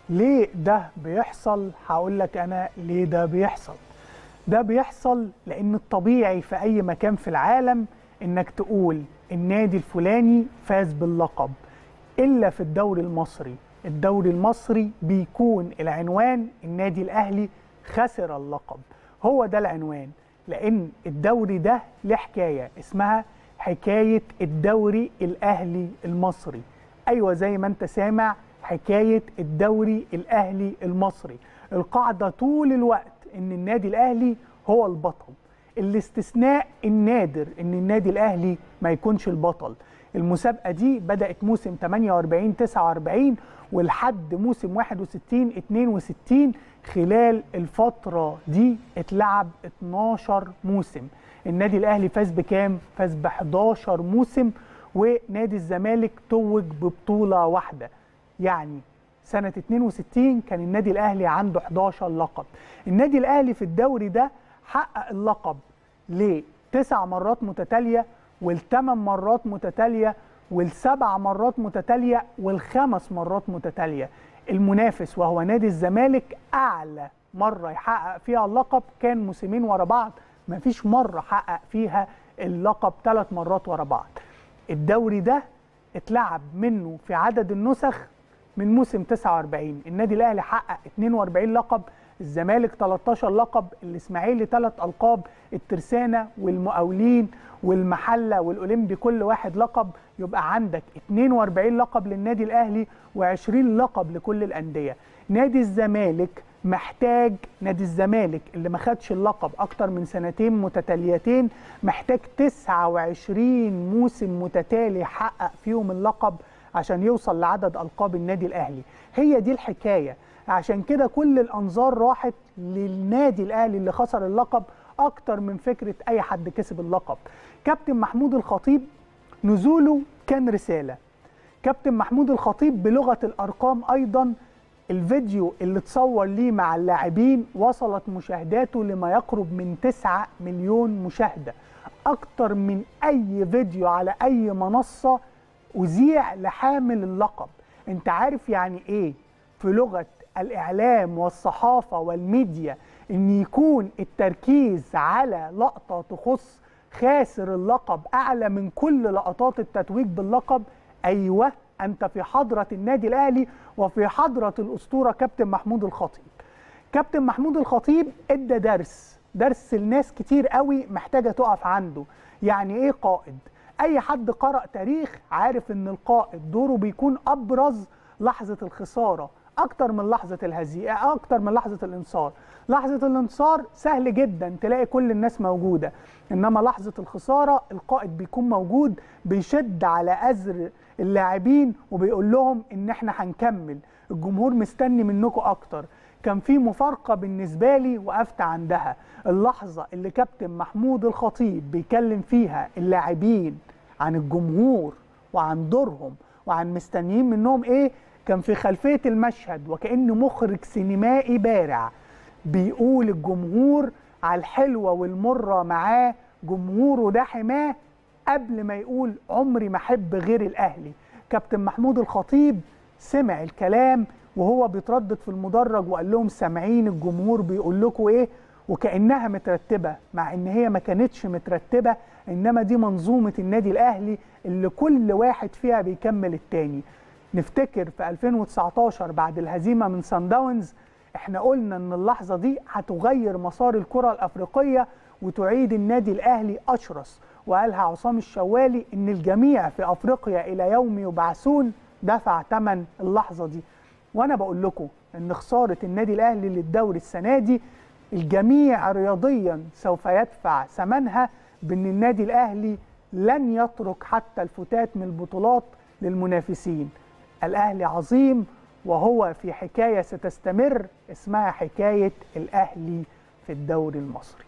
ليه ده بيحصل هقول لك انا ليه ده بيحصل ده بيحصل لان الطبيعي في اي مكان في العالم انك تقول النادي الفلاني فاز باللقب الا في الدوري المصري الدوري المصري بيكون العنوان النادي الاهلي خسر اللقب هو ده العنوان لان الدوري ده له حكايه اسمها حكايه الدوري الاهلي المصري ايوه زي ما انت سامع حكايه الدوري الاهلي المصري القاعده طول الوقت ان النادي الاهلي هو البطل الاستثناء النادر ان النادي الاهلي ما يكونش البطل المسابقه دي بدات موسم 48 49 ولحد موسم 61 62 خلال الفتره دي اتلعب 12 موسم النادي الاهلي فاز بكام فاز ب 11 موسم ونادي الزمالك توج ببطوله واحده يعني سنه 62 كان النادي الاهلي عنده 11 لقب النادي الاهلي في الدوري ده حقق اللقب لتسع مرات متتاليه والثمان مرات متتاليه والسبع مرات متتاليه والخمس مرات متتاليه المنافس وهو نادي الزمالك اعلى مره يحقق فيها اللقب كان موسمين ورا بعض مفيش مره حقق فيها اللقب ثلاث مرات ورا بعض الدوري ده اتلعب منه في عدد النسخ من موسم 49 النادي الاهلي حقق 42 لقب الزمالك 13 لقب الاسماعيلي 3 القاب الترسانه والمقاولين والمحله والاولمبي كل واحد لقب يبقى عندك 42 لقب للنادي الاهلي و20 لقب لكل الانديه نادي الزمالك محتاج نادي الزمالك اللي ما خدش اللقب اكتر من سنتين متتاليتين محتاج 29 موسم متتالي يحقق فيهم اللقب عشان يوصل لعدد القاب النادي الاهلي هي دي الحكايه عشان كده كل الانظار راحت للنادي الاهلي اللي خسر اللقب اكتر من فكره اي حد كسب اللقب كابتن محمود الخطيب نزوله كان رساله كابتن محمود الخطيب بلغه الارقام ايضا الفيديو اللي اتصور ليه مع اللاعبين وصلت مشاهداته لما يقرب من 9 مليون مشاهده اكتر من اي فيديو على اي منصه اذيع لحامل اللقب انت عارف يعني ايه في لغه الاعلام والصحافه والميديا ان يكون التركيز على لقطه تخص خاسر اللقب اعلى من كل لقطات التتويج باللقب ايوه انت في حضره النادي الاهلي وفي حضره الاسطوره كابتن محمود الخطيب كابتن محمود الخطيب ادى درس درس لناس كتير قوي محتاجه تقف عنده يعني ايه قائد اي حد قرأ تاريخ عارف ان القائد دوره بيكون ابرز لحظه الخساره اكتر من لحظه الهزيمه اكتر من لحظه الانتصار لحظه الانتصار سهل جدا تلاقي كل الناس موجوده انما لحظه الخساره القائد بيكون موجود بيشد على ازر اللاعبين وبيقول لهم ان احنا هنكمل الجمهور مستني منكم اكتر كان في مفارقه بالنسبه لي وقفت عندها اللحظه اللي كابتن محمود الخطيب بيكلم فيها اللاعبين عن الجمهور وعن دورهم وعن مستنيين منهم ايه كان في خلفيه المشهد وكانه مخرج سينمائي بارع بيقول الجمهور على الحلوه والمره معاه جمهوره ده حماه قبل ما يقول عمري ما احب غير الاهلي كابتن محمود الخطيب سمع الكلام وهو بيتردد في المدرج وقال لهم سامعين الجمهور بيقول لكم ايه وكانها مترتبه مع ان هي ما كانتش مترتبه انما دي منظومه النادي الاهلي اللي كل واحد فيها بيكمل التاني نفتكر في 2019 بعد الهزيمه من سان داونز احنا قلنا ان اللحظه دي هتغير مسار الكره الافريقيه وتعيد النادي الاهلي اشرس وقالها عصام الشوالي ان الجميع في افريقيا الى يوم يبعثون دفع ثمن اللحظه دي وانا بقول لكم ان خساره النادي الاهلي للدوري السنه دي الجميع رياضيا سوف يدفع ثمنها بان النادي الاهلي لن يترك حتى الفتات من البطولات للمنافسين الاهلي عظيم وهو في حكايه ستستمر اسمها حكايه الاهلي في الدوري المصري